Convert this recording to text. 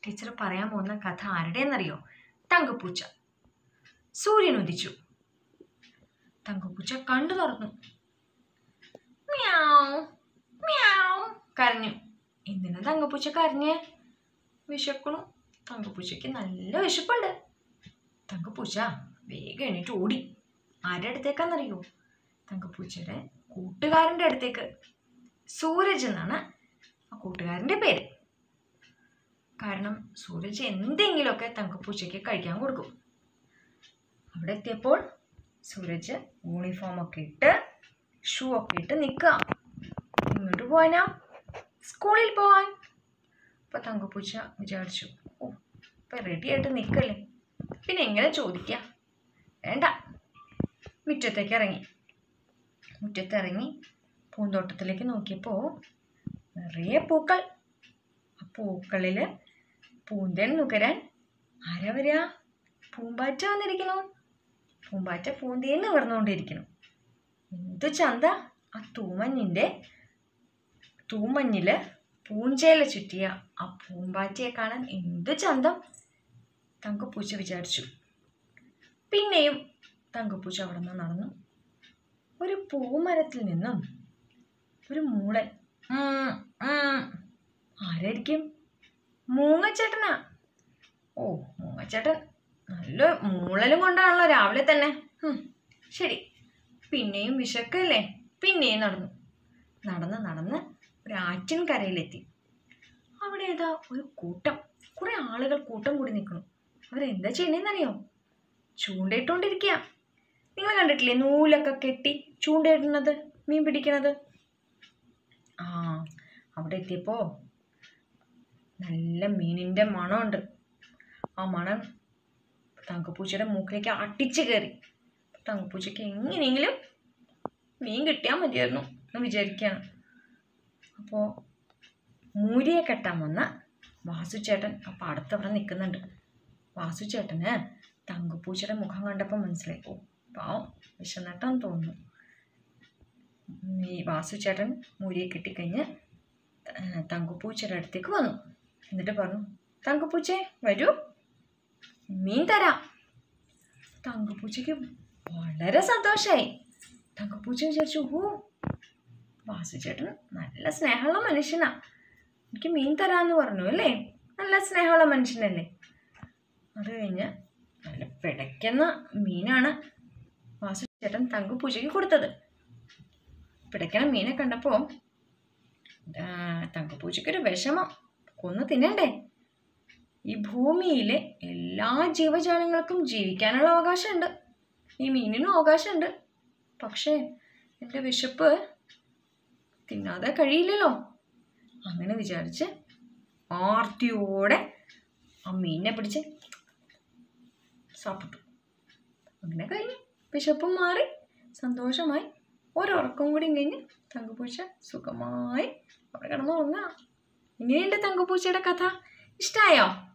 Teacher പറയാൻ പോകുന്ന കഥ ആരുടെയെന്നറിയോ തങ്കപ്പൂച്ച സൂര്യൻ ഉദിച്ചു തങ്കപ്പൂച്ച കണ്ടു തുറന്നു മ്യാവ് മ്യാവ് കരഞ്ഞു എന്തിനാ തങ്കപ്പൂച്ച കരഞ്ഞേ വിശക്കണു തങ്കപ്പൂച്ചയ്ക്ക് നല്ല വിശപ്പുണ്ട് തങ്കപ്പൂച്ച വേഗം എണീറ്റ് ഓടി ആരുടെ അടുത്തേക്കാന്നറിയോ തങ്കപ്പൂച്ചയുടെ കൂട്ടുകാരൻ്റെ അടുത്തേക്ക് സൂരജ് എന്നാണ് ആ കൂട്ടുകാരൻ്റെ പേര് കാരണം സൂരജ് എന്തെങ്കിലുമൊക്കെ തങ്കപ്പൂച്ചയ്ക്ക് കഴിക്കാൻ കൊടുക്കും അവിടെ എത്തിയപ്പോൾ സൂരജ് യൂണിഫോം ഒക്കെ ഇട്ട് ഷൂ ഒക്കെ ഇട്ട് നിൽക്കുക ഇങ്ങോട്ട് പോവാനാ സ്കൂളിൽ പോവാൻ അപ്പൊ തങ്കപ്പൂച്ച വിചാരിച്ചു ഓ ഇപ്പൊ റെഡി ആയിട്ട് നിൽക്കല്ലേ പിന്നെ എങ്ങനെ ചോദിക്ക വേണ്ട മുറ്റത്തേക്ക് ഇറങ്ങി മുറ്റത്തിറങ്ങി പൂന്തോട്ടത്തിലേക്ക് നോക്കിയപ്പോൾ നിറയെ പൂക്കൾ ആ പൂക്കളിൽ പൂന്തേൻ നുകരാൻ ആരാ വരിക പൂമ്പാറ്റ വന്നിരിക്കുന്നു പൂമ്പാറ്റ പൂന്തേൻ നിവർന്നുകൊണ്ടിരിക്കുന്നു എന്തു ചന്ത ആ തൂമഞ്ഞിൻ്റെ തൂമഞ്ഞില് പൂഞ്ചേല ചുറ്റിയ ആ പൂമ്പാറ്റയെ കാണാൻ എന്തു ചന്തം തങ്കപ്പൂച്ച വിചാരിച്ചു പിന്നെയും തങ്കപ്പൂച്ച അവിടെ നിന്ന് നടന്നു ഒരു പൂമരത്തിൽ നിന്നും ഒരു മൂളൻ ഉം, ഉം. ആരായിരിക്കും മൂങ്ങച്ചേട്ടനാ ഓ മൂങ്ങച്ചേട്ടൻ നല്ല മൂളലും കൊണ്ടാണല്ലോ രാവിലെ തന്നെ ഹും, ശരി പിന്നെയും വിശക്കല്ലേ പിന്നെയും നടന്നു നടന്ന് നടന്ന് ഒരു ആറ്റിൻ കരയിലെത്തി അവിടെ ഏതാ ഒരു കൂട്ടം കുറെ ആളുകൾ കൂട്ടം കൂടി നിൽക്കണം അവരെന്താ ചെയ്യണേന്നറിയോ ചൂണ്ടയിട്ടുകൊണ്ടിരിക്കുക നിങ്ങൾ കണ്ടിട്ടില്ലേ നൂലൊക്കെ കെട്ടി ചൂണ്ടയിടുന്നത് മീൻ പിടിക്കണത് ആ അവിടെ എത്തിയപ്പോ നല്ല മീനിന്റെ മണമുണ്ട് ആ മണം തങ്കപ്പൂച്ചയുടെ മൂക്കിലേക്ക് അട്ടിച്ച് കയറി തങ്കപ്പൂച്ചയ്ക്ക് എങ്ങനെയെങ്കിലും മീൻ കിട്ടിയാൽ മതിയായിരുന്നു എന്ന് വിചാരിക്കുകയാണ് അപ്പോൾ മൂരിയെ കെട്ടാൻ വന്ന വാസുചേട്ടൻ ആ പാടത്തവിടെ നിൽക്കുന്നുണ്ട് വാസുചേട്ടന് തങ്കപ്പൂച്ചയുടെ മുഖം കണ്ടപ്പോൾ മനസ്സിലായി ഓ പാവം വിശന്നിട്ടാന്ന് തോന്നുന്നു ഈ വാസുചേട്ടൻ മൂരിയെ കെട്ടിക്കഴിഞ്ഞ് ആ, തങ്കപ്പൂച്ചയുടെ അടുത്തേക്ക് വന്നു എന്നിട്ട് പറഞ്ഞു തങ്കപ്പൂച്ചേ വരൂ മീൻ തരാം തങ്കപ്പൂച്ചയ്ക്ക് വളരെ സന്തോഷമായി തങ്കപ്പൂച്ച വിചാരിച്ചു ഓ വാസുചേട്ടൻ നല്ല സ്നേഹമുള്ള മനുഷ്യനാ എനിക്ക് മീൻ തരാമെന്ന് പറഞ്ഞു അല്ലേ നല്ല സ്നേഹമുള്ള മനുഷ്യനല്ലേ അത് കഴിഞ്ഞ് നല്ല പിടയ്ക്കുന്ന മീനാണ് വാസുചേട്ടൻ തങ്കപ്പൂച്ചയ്ക്ക് കൊടുത്തത് പിടയ്ക്കണ മീനെ കണ്ടപ്പോൾ തങ്കപ്പൂച്ചയ്ക്കൊരു വിഷമം കൊന്നു തിന്നണ്ടേ ഈ ഭൂമിയിലെ എല്ലാ ജീവജാലങ്ങൾക്കും ജീവിക്കാനുള്ള അവകാശമുണ്ട് ഈ മീനിനും അവകാശമുണ്ട് പക്ഷേ എൻ്റെ വിശപ്പ് തിന്നാതെ കഴിയില്ലല്ലോ അങ്ങനെ വിചാരിച്ച് ആർത്തിയോടെ ആ മീനിനെ പിടിച്ച് സാപ്പിട്ടു അങ്ങനെ കഴിഞ്ഞു വിശപ്പും മാറി സന്തോഷമായി ഒരുറക്കം കൂടി കഴിഞ്ഞ് തങ്കപ്പൂച്ച സുഖമായി അവിടെ കിടന്നുറങ്ങാം ഇങ്ങനെയുണ്ട് തങ്കപ്പൂച്ചയുടെ കഥ ഇഷ്ടമായോ